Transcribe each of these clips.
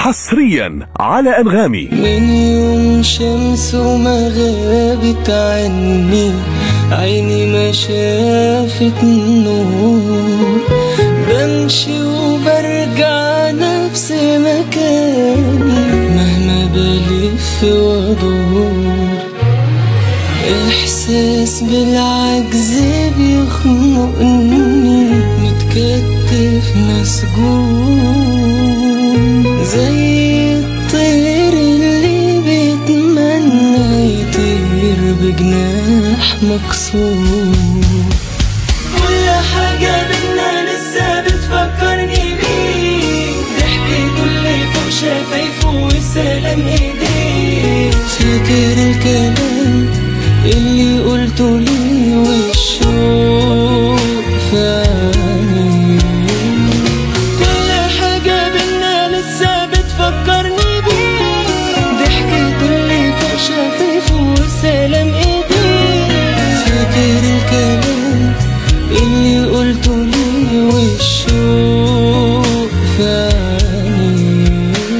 حصريا على أنغامي من يوم شمس وما غابت عني عيني ما شافت نور بمشي وبرجع نفس مكاني مهما بلف وادور احساس بالعجز بيخنقني متكتف مسجون زي الطير اللي بيتمنى يطير بجناح مكسور كل حاجة بينا لسه بتفكرني بيه ضحكته اللي فوق شفايفه وسلام ايديه فاكر الكلام اللي قلته لي والشوق في عيني كل حاجة بينا لسه بتفكرني بيه ضحكته اللي فوق شفايفه وسلام ايديه فاكر الكلام اللي قلته لي والشوق في عيني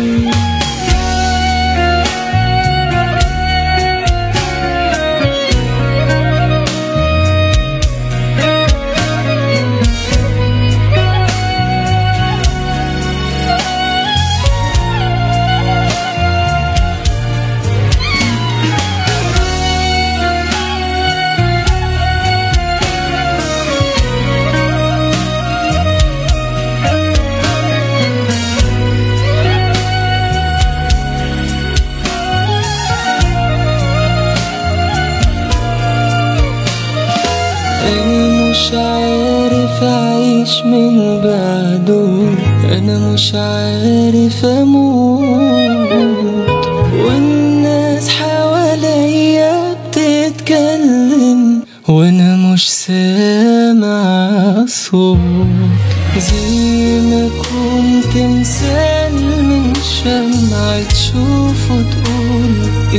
أنا مش عارف أعيش من بعده أنا مش عارف أموت والناس حواليا بتتكلم وأنا مش سامع صوت زي ما كنت مثال من شمعة تشوفه تقول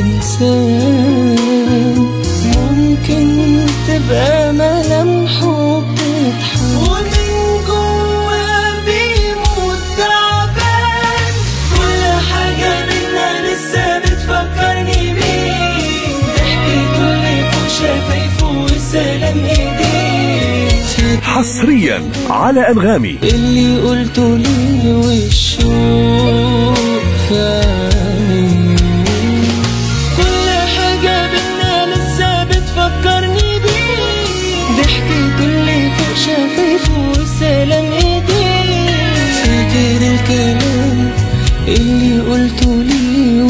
إنسان ممكن تبقى ملامحه بتضحك ومن جوا بيموت تعبان كل حاجة منا لسه بتفكرني بيه ضحكته اللي فوق شفايفه وسلام ايديه حصريا على أنغامي اللي قلته لي والشوق في عيني كل حاجة بينا لسه بتفكرني بيه ضحكته اللي فوق شفايفه وسلام ايديه فاكر الكلام اللي قلته لي